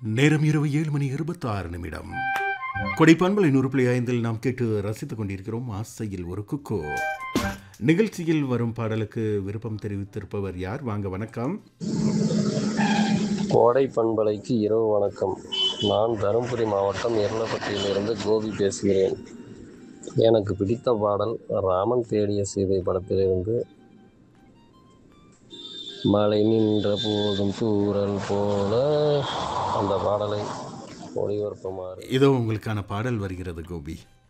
நேரம் இரவு ஏழு மணி இருபத்தி ஆறு நிமிடம் கொடைப்பான்மலை நூறு புள்ளி ஐந்தில் நாம் கேட்டு ரசித்துக் கொண்டிருக்கிறோம் ஆசையில் ஒரு குக்கு நிகழ்ச்சியில் வரும் பாடலுக்கு விருப்பம் தெரிவித்திருப்பவர் யார் வாங்க வணக்கம் கோடை பண்பலைக்கு இரவு வணக்கம் நான் தருமபுரி மாவட்டம் எர்லப்பட்டியிலிருந்து கோபி பேசுகிறேன் எனக்கு பிடித்த பாடல் ராமன் தேடிய சீதை படத்திலிருந்து மழை நின்ற போதும் தூறல் போல அந்த பாடலை ஒளிபரப்புமாறு இதோ உங்களுக்கான பாடல் வருகிறது கோபி